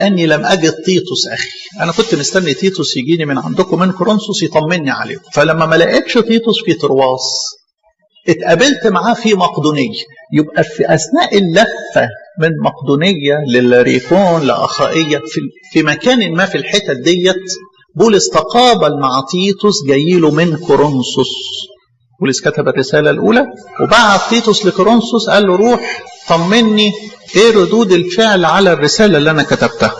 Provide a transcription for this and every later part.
اني لم اجد تيتوس اخي انا كنت مستني تيتوس يجيني من عندكم من كورنثوس يطمني عليكم فلما ما لقيتش تيتوس في ترواس اتقابلت معاه في مقدونية يبقى في أثناء اللفة من مقدونية للريكون لأخائية في, في مكان ما في الحتت ديت بولس تقابل مع تيتوس جاي له من كورنثوس بولس كتب الرسالة الأولى وبعت تيتوس لكورنثوس قال له روح طمني ايه ردود الفعل على الرسالة اللي أنا كتبتها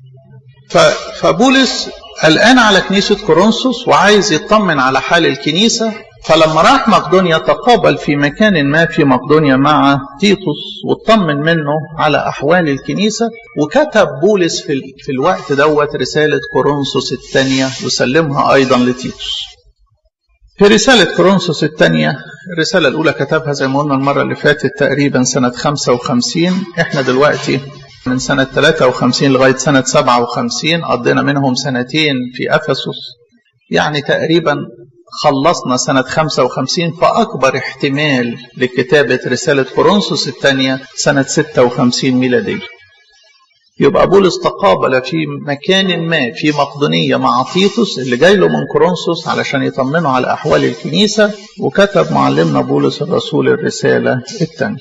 فبولس قلقان على كنيسة كورنثوس وعايز يطمن على حال الكنيسة فلما راح مقدونيا تقابل في مكان ما في مقدونيا مع تيتوس واطمن منه على أحوال الكنيسة وكتب بولس في, في الوقت دوت رسالة كورنثوس الثانية وسلمها أيضا لتيتوس في رسالة كورنثوس الثانية الرسالة الأولى كتبها زي ما قلنا المرة اللي فاتت تقريبا سنة 55 احنا دلوقتي من سنة 53 لغاية سنة 57 قضينا منهم سنتين في أفسس يعني تقريبا خلصنا سنة 55 فأكبر احتمال لكتابة رسالة كورنثوس الثانية سنة 56 ميلادية يبقى بولس تقابل في مكان ما في مقدونية مع تيتوس اللي جاي له من كورنثوس علشان يطمنه على أحوال الكنيسة وكتب معلمنا بولس الرسول الرسالة الثانية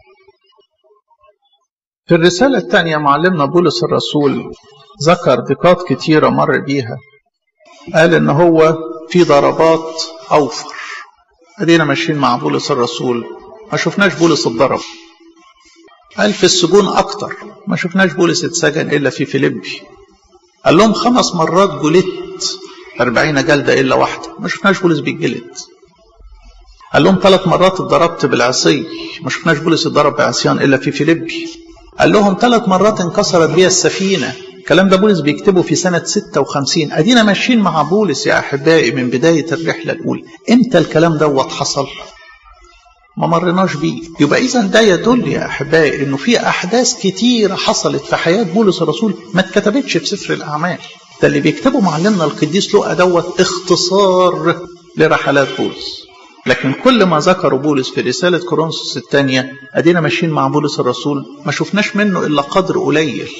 في الرسالة الثانية معلمنا بولس الرسول ذكر ضيقات كتيرة مر بيها قال إن هو في ضربات أوفر أدينا ماشيين مع بولس الرسول ما شفناش بولس اتضرب قال في السجون أكتر ما شفناش بولس اتسجن إلا في فيليبي قال لهم خمس مرات جلدت أربعين جلدة إلا واحدة ما شفناش بولس بيتجلد قال لهم ثلاث مرات اتضربت بالعصي ما شفناش بولس اتضرب بعصيان إلا في فيليبي قال لهم ثلاث مرات انكسرت بيها السفينة الكلام ده بولس بيكتبه في سنة 56 أدينا ماشيين مع بولس يا أحبائي من بداية الرحلة الأولى إمتى الكلام دوت حصل ما مرناش بيه يبقى إذا ده يدل يا أحبائي إنه في أحداث كتيرة حصلت في حياة بولس الرسول ما اتكتبتش في سفر الأعمال ده اللي بيكتبه معلمنا القديس لوقا دوت اختصار لرحلات بولس لكن كل ما ذكروا بولس في رسالة كورنثوس الثانية أدينا ماشيين مع بولس الرسول ما شفناش منه إلا قدر قليل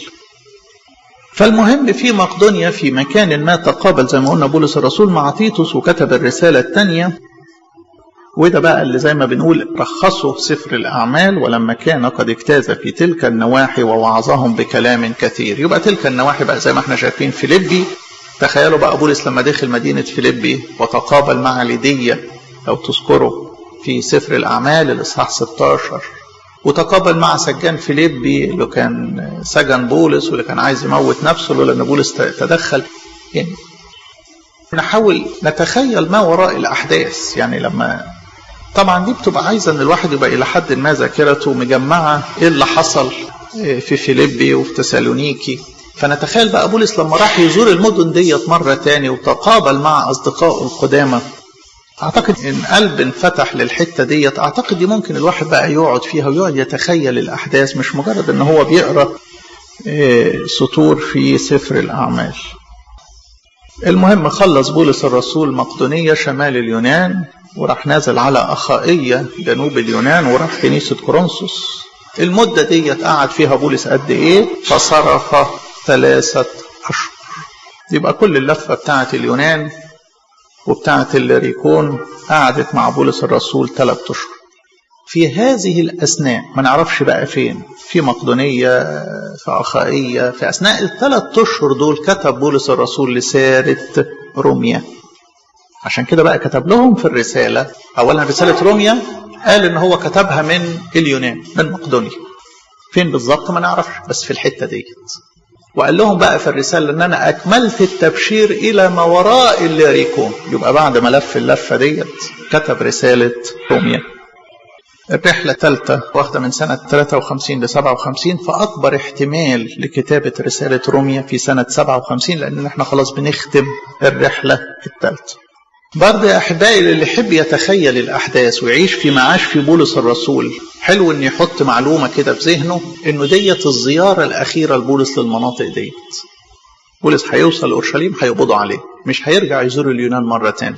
فالمهم في مقدونيا في مكان ما تقابل زي ما قلنا بولس الرسول مع تيتوس وكتب الرسالة الثانية وده بقى اللي زي ما بنقول رخصه سفر الأعمال ولما كان قد اجتاز في تلك النواحي ووعظهم بكلام كثير يبقى تلك النواحي بقى زي ما احنا شايفين فيليبي تخيلوا بقى بولس لما دخل مدينة فيليبي وتقابل مع ليدية لو تذكروا في سفر الأعمال الإصحاح 16 وتقابل مع سجان فيليبي اللي كان سجن بولس واللي كان عايز يموت نفسه لولا ان بولس تدخل يعني نحاول نتخيل ما وراء الاحداث يعني لما طبعا دي بتبقى عايزه ان الواحد يبقى الى حد ما ذاكرته مجمعه ايه اللي حصل في فيليبي وفي تسالونيكي فنتخيل بقى بولس لما راح يزور المدن ديت مره تاني وتقابل مع اصدقائه القدامى اعتقد ان قلب انفتح للحته ديت اعتقد دي ممكن الواحد بقى يقعد فيها ويقعد يتخيل الاحداث مش مجرد ان هو بيقرا سطور في سفر الاعمال المهم خلص بولس الرسول مقدونية شمال اليونان وراح نازل على أخائية جنوب اليونان وراح كنيسة كورنثوس المدة دي قعد فيها بولس قد إيه فصرف ثلاثة أشهر يبقى كل اللفة بتاعة اليونان وبتاعة الريكون قعدت مع بولس الرسول ثلاثة أشهر في هذه الأثناء ما نعرفش بقى فين في مقدونية في أخائية في أثناء الثلاث أشهر دول كتب بولس الرسول لسارة روميا عشان كده بقى كتب لهم في الرسالة أولا رسالة روميا قال إن هو كتبها من اليونان من مقدونيا فين بالظبط ما نعرفش بس في الحتة ديت وقال لهم بقى في الرسالة إن أنا أكملت التبشير إلى ما وراء الليريكون يبقى بعد ما لف اللفة ديت كتب رسالة روميا الرحلة الثالثة واخدة من سنة 53 ل 57 فأكبر احتمال لكتابة رسالة روميا في سنة 57 لأن احنا خلاص بنختم الرحلة الثالثة. برضه يا أحبائي اللي يحب يتخيل الأحداث ويعيش في معاش في بولس الرسول حلو إن يحط معلومة كده في ذهنه إنه ديت الزيارة الأخيرة لبولس للمناطق ديت. بولس هيوصل أورشليم هيقبضوا عليه مش هيرجع يزور اليونان مرة تاني.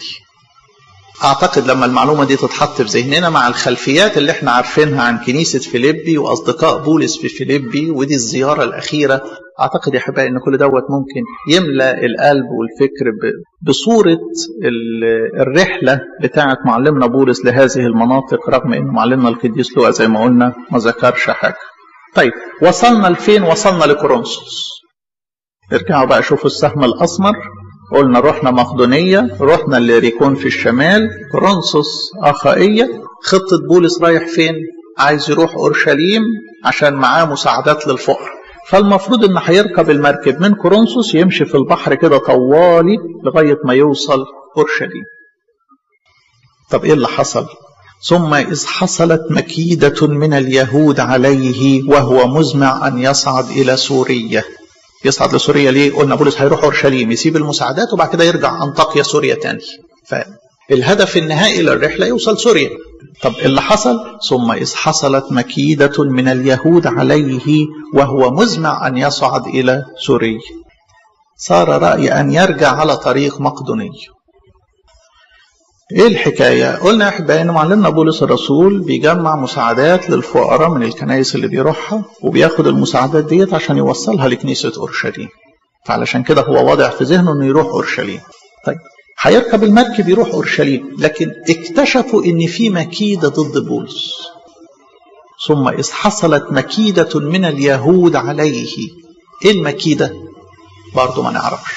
اعتقد لما المعلومه دي تتحط في ذهننا مع الخلفيات اللي احنا عارفينها عن كنيسه فيليبي واصدقاء بولس في فيليبي ودي الزياره الاخيره اعتقد يا احبائي ان كل دوت ممكن يملا القلب والفكر بصوره الرحله بتاعه معلمنا بولس لهذه المناطق رغم ان معلمنا القديس لوقا زي ما قلنا ما ذكرش حاجه. طيب وصلنا لفين؟ وصلنا لكورنثوس. ارجعوا بقى شوفوا السهم الاسمر قلنا رحنا مقدونيه رحنا لريكون في الشمال كورنثوس اخائيه خطه بولس رايح فين؟ عايز يروح اورشليم عشان معاه مساعدات للفقر. فالمفروض ان هيركب المركب من كورنثوس يمشي في البحر كده طوالي لغايه ما يوصل اورشليم. طب ايه اللي حصل؟ ثم اذ حصلت مكيده من اليهود عليه وهو مزمع ان يصعد الى سوريا. يصعد لسوريا ليه؟ قلنا بولس هيروح اورشليم يسيب المساعدات وبعد كده يرجع انطاكيا سوريا تاني. فالهدف النهائي للرحله يوصل سوريا. طب اللي حصل ثم إذ حصلت مكيدة من اليهود عليه وهو مزمع أن يصعد إلى سوريا صار رأي أن يرجع على طريق مقدوني ايه الحكاية؟ قلنا يا احبائي ان معلمنا بولس الرسول بيجمع مساعدات للفقراء من الكنائس اللي بيروحها وبياخد المساعدات ديت عشان يوصلها لكنيسة اورشليم. فعلشان كده هو واضع في ذهنه انه يروح اورشليم. طيب هيركب المركب يروح اورشليم لكن اكتشفوا ان في مكيده ضد بولس ثم اذ حصلت مكيده من اليهود عليه ايه المكيده برضه ما نعرفش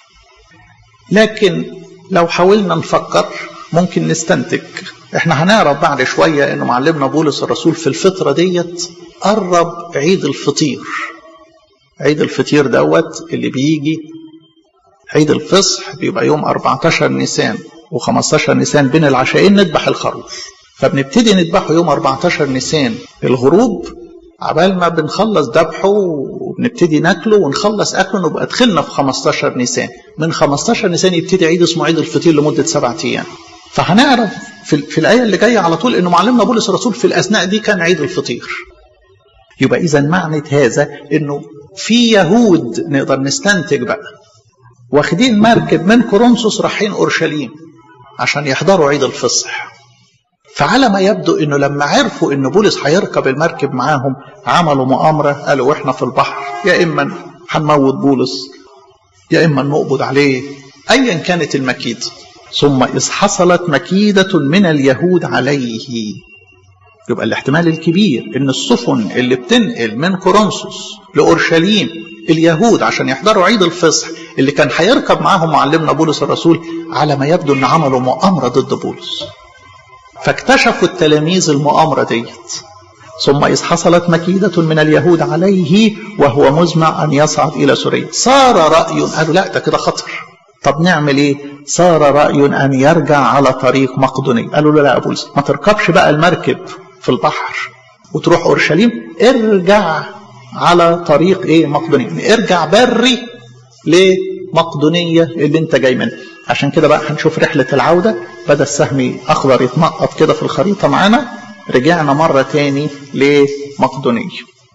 لكن لو حاولنا نفكر ممكن نستنتج احنا هنعرف بعد شويه ان معلمنا بولس الرسول في الفتره ديت قرب عيد الفطير عيد الفطير دوت اللي بيجي عيد الفصح بيبقى يوم 14 نيسان و15 نيسان بين العشاءين نذبح الخروف فبنبتدي نذبحه يوم 14 نيسان الغروب عبال ما بنخلص ذبحه وبنبتدي ناكله ونخلص اكله نبقى دخلنا في 15 نيسان من 15 نيسان يبتدي عيد اسمه عيد الفطير لمده سبعة ايام فهنعرف في, في الايه اللي جايه على طول انه معلمنا بولس الرسول في الاثناء دي كان عيد الفطير يبقى اذا معنى هذا انه في يهود نقدر نستنتج بقى واخدين مركب من كورنثوس رايحين اورشليم عشان يحضروا عيد الفصح فعلى ما يبدو انه لما عرفوا ان بولس هيركب المركب معاهم عملوا مؤامره قالوا احنا في البحر يا اما هنموت بولس يا اما نقبض عليه ايا كانت المكيده ثم اذ حصلت مكيده من اليهود عليه يبقى الاحتمال الكبير ان السفن اللي بتنقل من كورنثوس لاورشليم اليهود عشان يحضروا عيد الفصح اللي كان هيركب معاهم معلمنا بولس الرسول على ما يبدو ان عملوا مؤامره ضد بولس فاكتشفوا التلاميذ المؤامره ديت ثم إذ حصلت مكيدة من اليهود عليه وهو مزمع أن يصعد إلى سوريا صار رأي قالوا لا ده كده خطر طب نعمل إيه صار رأي أن يرجع على طريق مقدوني قالوا له لا يا بولس ما تركبش بقى المركب في البحر وتروح أورشليم ارجع على طريق إيه مقدوني ارجع بري لمقدونية اللي انت جاي منها عشان كده بقى هنشوف رحلة العودة بدأ السهم أخضر يتنقط كده في الخريطة معانا رجعنا مرة تاني لمقدونية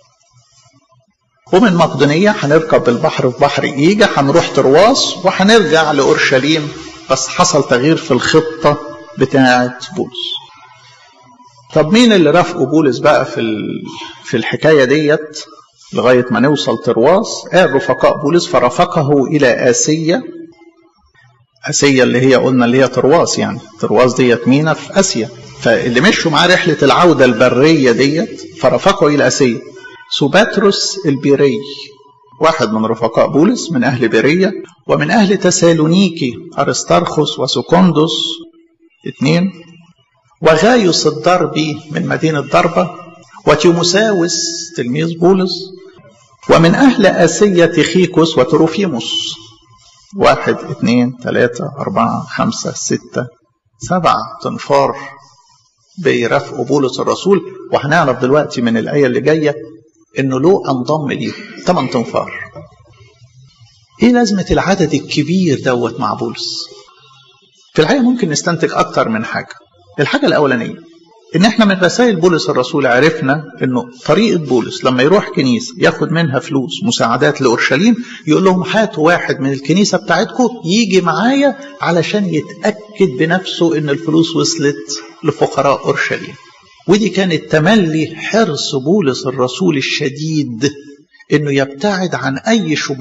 ومن مقدونية هنركب البحر في بحر إيجا هنروح ترواس وهنرجع لأورشليم بس حصل تغيير في الخطة بتاعة بولس طب مين اللي رافقوا بولس بقى في في الحكاية ديت لغاية ما نوصل ترواس قال رفقاء بولس فرافقه إلى آسيا آسيا اللي هي قلنا اللي هي ترواس يعني ترواس ديت مينا في آسيا فاللي مشوا معاه رحلة العودة البرية ديت فرافقوا إلى آسيا سوباتروس البيري واحد من رفقاء بولس من أهل بيرية ومن أهل تسالونيكي أرستارخوس وسكوندوس اثنين وغايوس الضربي من مدينة ضربة وتيموساوس تلميذ بولس ومن أهل آسيا تخيكوس وتروفيموس واحد اثنين ثلاثة أربعة خمسة ستة سبعة تنفار بيرافقوا بولس الرسول وهنعرف دلوقتي من الآية اللي جاية إنه له انضم ليه ثمان تنفار. إيه لازمة العدد الكبير دوت مع بولس؟ في الحقيقة ممكن نستنتج أكتر من حاجة. الحاجة الأولانية إن إحنا من رسائل بولس الرسول عرفنا إنه طريقة بولس لما يروح كنيسة ياخد منها فلوس مساعدات لأورشليم يقول لهم هاتوا واحد من الكنيسة بتاعتكم يجي معايا علشان يتأكد بنفسه إن الفلوس وصلت لفقراء أورشليم. ودي كانت تملي حرص بولس الرسول الشديد انه يبتعد عن اي شبهات